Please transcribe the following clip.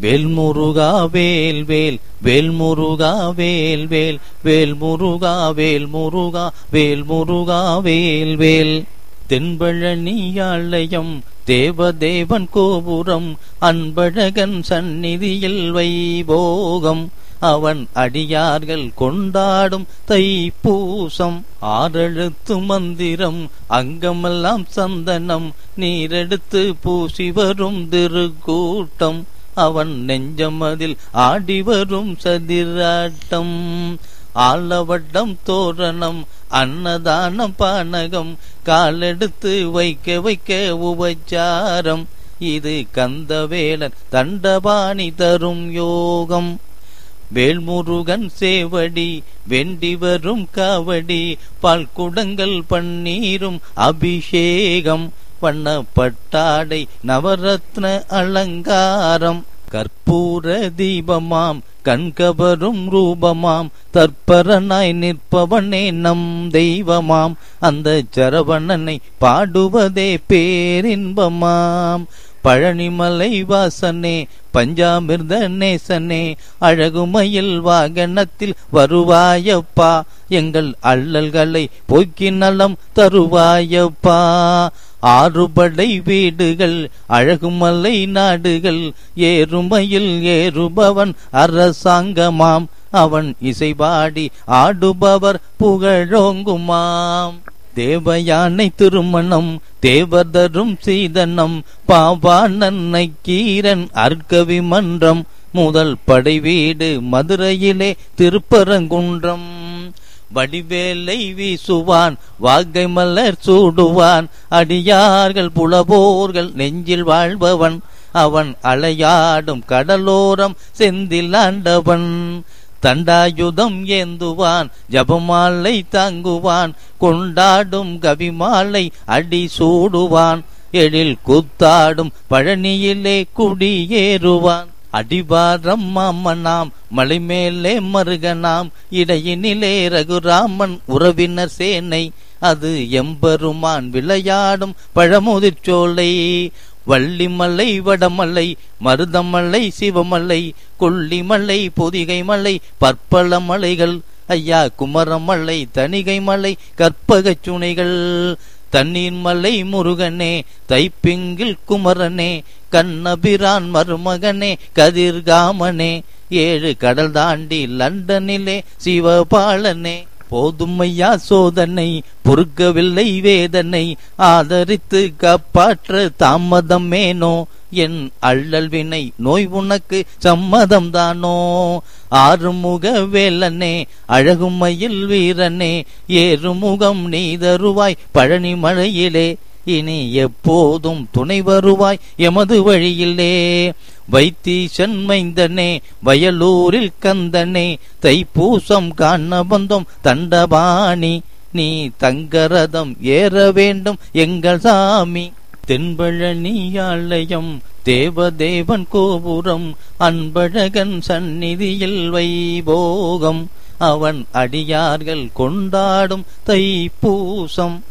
வேல்முருகா வேல் வேல் வேல்முருகா வேல் வேல் வேல்முருகா வேல்முருகா வேல்முருகா வேல் வேல் தென்பழனியாலயம் தேவதேவன் கோபுரம் அன்பழகன் சந்நிதியில் வைபோகம் அவன் அடியார்கள் கொண்டாடும் தைப்பூசம் ஆறெழுத்து மந்திரம் அங்கமெல்லாம் சந்தனம் நீரெடுத்து பூசி வரும் திருக்கூட்டம் அவன் நெஞ்சமதில் ஆடி வரும் சதிராட்டம் ஆலவட்டம் தோரணம் அன்னதானம் பானகம் காலெடுத்து வைக்க வைக்க உபச்சாரம் இது கந்தவேலன் தண்டபாணி தரும் யோகம் வேல்முருகன் சேவடி வெண்டி வரும் காவடி பால் குடங்கள் பன்னீரும் அபிஷேகம் வண்ண பட்டாடை நவரத்ன அலங்காரம் கற்பூர தீபமாம் கண்கவரும் ரூபமாம் தற்பரனாய் நிற்பவனே நம் தெய்வமாம் அந்த சரவணனை பாடுவதே பேரின்பமாம் பழனிமலை வாசனே பஞ்சாமிர்த நேசனே அழகுமயில் வாகனத்தில் வருவாயப்பா எங்கள் அல்லல்களை போக்கி நலம் தருவாயப்பா ஆறுபடை வீடுகள் அழகுமலை நாடுகள் ஏறுமையில் ஏறுபவன் அரசாங்கமாம் அவன் இசைபாடி ஆடுபவர் புகழோங்குமாம் தேவயானை திருமணம் தேவதரும் சீதனம் பாவானன்னை கீரன் அர்க்கவி மன்றம் முதல் படை வீடு மதுரையிலே திருப்பரங்குன்றம் வடிவேலை வீசுவான் வாகை மலர் சூடுவான் அடியார்கள் புலவோர்கள் நெஞ்சில் வாழ்பவன் அவன் அலையாடும் கடலோரம் செந்தில் ஆண்டவன் தண்டாயுதம் ஏந்துவான் ஜபமாலை தாங்குவான் கொண்டாடும் கவிமாலை அடி சூடுவான் எழில் கூத்தாடும் பழனியிலே குடியேறுவான் அடிவாரம் மாமனாம் மலைமேலே மருகனாம் இடையினிலே ரகுராமன் உறவினர் சேனை அது எம்பெருமான் விளையாடும் பழமுதிர்ச்சோலை வள்ளிமலை வடமலை மருதமலை சிவமலை கொல்லிமலை பொதிகை மலை பற்பல மலைகள் ஐயா குமரமலை தணிகை மலை கற்பகச் சுனைகள் தண்ணீர் மலை முருகனே தைப்பிங்கில் குமரனே கண்ணபிரான் மருமகனே கதிர்காமனே ஏழு கடல் தாண்டி லண்டனிலே சிவபாலனே போதுமையா சோதனை பொறுக்கவில்லை வேதனை ஆதரித்து காப்பாற்ற தாமதமேனோ என் அள்ளல் வினை நோய் உனக்கு சம்மதம் தானோ ஆறுமுக வேலனே அழகுமயில் வீரனே ஏறுமுகம் நீ தருவாய் பழனி மழையிலே இனி எப்போதும் துணை வருவாய் எமது வழியிலே வைத்தீசன் மைந்தனே வயலூரில் கந்தனே தைப்பூசம் காண வந்தோம் தண்டபாணி நீ தங்கரதம் ஏற வேண்டும் எங்கள் சாமி தென்பழனியாலயம் தேவதேவன் கோபுரம் அன்பழகன் சந்நிதியில் வைபோகம் அவன் அடியார்கள் கொண்டாடும் தைப்பூசம்